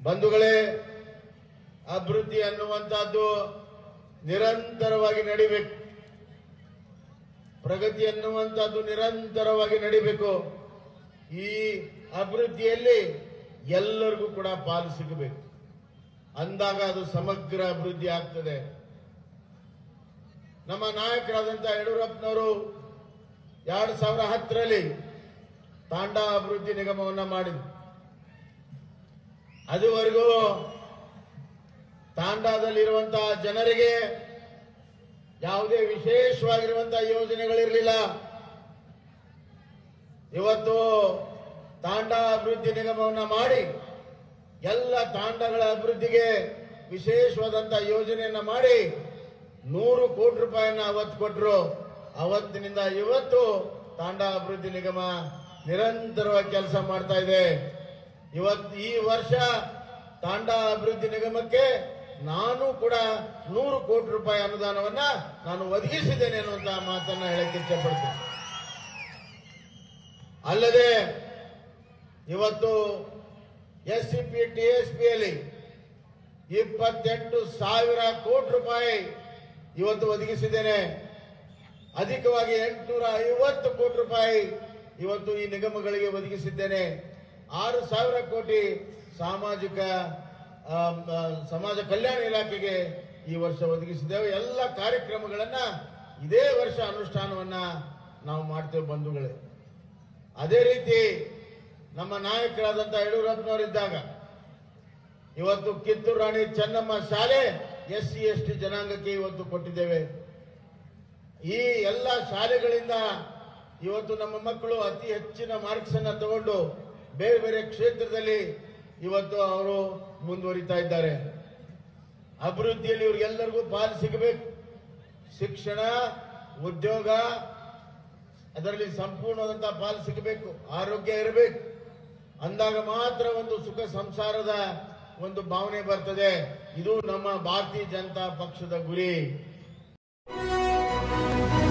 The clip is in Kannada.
ಬಂಧುಗಳೇ ಅಭಿವೃದ್ಧಿ ಅನ್ನುವಂತಹದ್ದು ನಿರಂತರವಾಗಿ ನಡಿಬೇಕು ಪ್ರಗತಿ ಅನ್ನುವಂಥದ್ದು ನಿರಂತರವಾಗಿ ನಡಿಬೇಕು ಈ ಅಭಿವೃದ್ಧಿಯಲ್ಲಿ ಎಲ್ಲರಿಗೂ ಕೂಡ ಪಾಲು ಸಿಗಬೇಕು ಅಂದಾಗ ಅದು ಸಮಗ್ರ ಅಭಿವೃದ್ಧಿ ಆಗ್ತದೆ ನಮ್ಮ ನಾಯಕರಾದಂಥ ಯಡಿಯೂರಪ್ಪನವರು ಎರಡು ಸಾವಿರ ಹತ್ತರಲ್ಲಿ ತಾಂಡಾ ಅಭಿವೃದ್ಧಿ ನಿಗಮವನ್ನ ಮಾಡಿದ್ರು ಅದುವರೆಗೂ ತಾಂಡಾದಲ್ಲಿರುವಂತಹ ಜನರಿಗೆ ಯಾವುದೇ ವಿಶೇಷವಾಗಿರುವಂತಹ ಯೋಜನೆಗಳಿರಲಿಲ್ಲ ಇವತ್ತು ತಾಂಡಾ ಅಭಿವೃದ್ಧಿ ನಿಗಮವನ್ನ ಮಾಡಿ ಎಲ್ಲ ತಾಂಡಗಳ ಅಭಿವೃದ್ಧಿಗೆ ವಿಶೇಷವಾದಂತಹ ಯೋಜನೆಯನ್ನ ಮಾಡಿ ನೂರು ಕೋಟಿ ರೂಪಾಯಿಯನ್ನ ಅವತ್ತು ಕೊಟ್ಟರು ಅವತ್ತಿನಿಂದ ಇವತ್ತು ತಾಂಡಾ ಅಭಿವೃದ್ಧಿ ನಿಗಮ ನಿರಂತರವಾಗಿ ಕೆಲಸ ಮಾಡ್ತಾ ಇದೆ ಇವತ್ತು ಈ ವರ್ಷ ತಾಂಡಾ ಅಭಿವೃದ್ಧಿ ನಿಗಮಕ್ಕೆ ನಾನು ಕೂಡ ನೂರು ಕೋಟಿ ರೂಪಾಯಿ ಅನುದಾನವನ್ನ ನಾನು ಒದಗಿಸಿದ್ದೇನೆ ಅನ್ನುವಂತಹ ಮಾತನ್ನ ಹೇಳಕ್ಕೆ ಇಚ್ಛಪಡ್ತೀನಿ ಅಲ್ಲದೆ ಇವತ್ತು S C P T S ಪಿಯಲ್ಲಿ ಇಪ್ಪತ್ತೆಂಟು ಸಾವಿರ ಕೋಟಿ ರೂಪಾಯಿ ಇವತ್ತು ಒದಗಿಸಿದ್ದೇನೆ ಅಧಿಕವಾಗಿ ಎಂಟುನೂರ ಐವತ್ತು ಕೋಟಿ ರೂಪಾಯಿ ಇವತ್ತು ಈ ನಿಗಮಗಳಿಗೆ ಒದಗಿಸಿದ್ದೇನೆ ಆರು ಸಾವಿರ ಕೋಟಿ ಸಾಮಾಜಿಕ ಆ, ಆ, ಸಮಾಜ ಕಲ್ಯಾಣ ಇಲಾಖೆಗೆ ಈ ವರ್ಷ ಒದಗಿಸಿದ್ದೇವೆ ಎಲ್ಲ ಕಾರ್ಯಕ್ರಮಗಳನ್ನ ಇದೇ ವರ್ಷ ಅನುಷ್ಠಾನವನ್ನ ನಾವು ಮಾಡ್ತೇವೆ ಬಂಧುಗಳೇ ಅದೇ ರೀತಿ ನಮ್ಮ ನಾಯಕರಾದಂತಹ ಯಡಿಯೂರಪ್ಪನವರಿದ್ದಾಗ ಇವತ್ತು ಕಿತ್ತೂರು ರಾಣಿ ಚೆನ್ನಮ್ಮ ಶಾಲೆ ಎಸ್ ಸಿ ಎಸ್ ಟಿ ಜನಾಂಗಕ್ಕೆ ಇವತ್ತು ಕೊಟ್ಟಿದ್ದೇವೆ ಈ ಎಲ್ಲ ಶಾಲೆಗಳಿಂದ ಇವತ್ತು ನಮ್ಮ ಮಕ್ಕಳು ಅತಿ ಹೆಚ್ಚಿನ ಮಾರ್ಕ್ಸ್ ಅನ್ನ ತಗೊಂಡು ಬೇರೆ ಬೇರೆ ಕ್ಷೇತ್ರದಲ್ಲಿ ಇವತ್ತು ಅವರು ಮುಂದುವರಿತಾ ಇದ್ದಾರೆ ಅಭಿವೃದ್ಧಿಯಲ್ಲಿ ಇವ್ರಿಗೆಲ್ಲರಿಗೂ ಪಾಲು ಸಿಗಬೇಕು ಶಿಕ್ಷಣ ಉದ್ಯೋಗ ಅದರಲ್ಲಿ ಸಂಪೂರ್ಣವಾದಂತಹ ಪಾಲು ಸಿಗಬೇಕು ಆರೋಗ್ಯ ಇರಬೇಕು ಅಂದಾಗ ಮಾತ್ರ ಒಂದು ಸುಖ ಸಂಸಾರದ ಒಂದು ಭಾವನೆ ಬರ್ತದೆ ಇದು ನಮ್ಮ ಭಾರತೀಯ ಜನತಾ ಪಕ್ಷದ ಗುರಿ